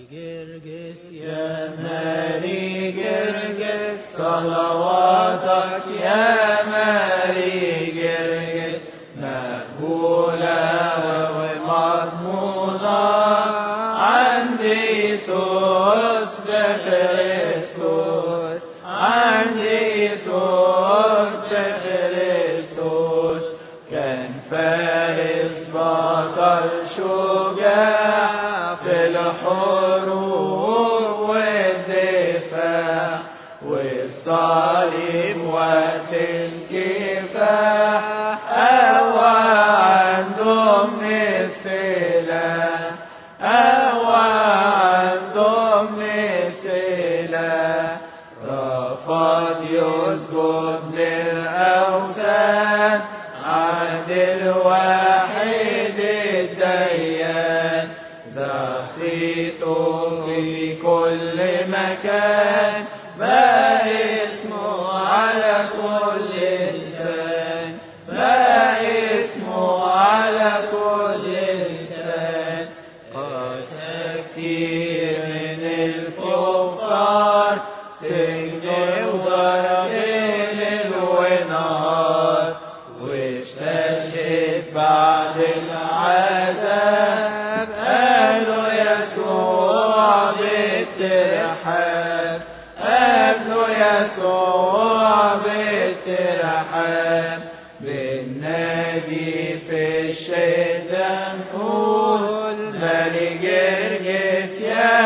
جرجس يا ماري جرجس صلواتك يا ماري جرجس مقبولة ومضمونة عندي صوت بخريستوس عندي صوت بخريستوس كان فارس بطل شجاع في الحروب والدفاع والصليب وقت الكفاح أوى عندهم السلاح أوى عندهم السلاح رفض يسجد للأوثان عند الواحد الديان دخيته في كل مكان ما اسمه على كل لسان ما اسمه على كل لسان قد كتير من الكفار سجن وضرب ليل ونهار واستشهد بعد العذاب قالوا يسوع بالترحاب قالوا يسوع بالترحاب بالنبي في الشدة نقول مالي جرجس يا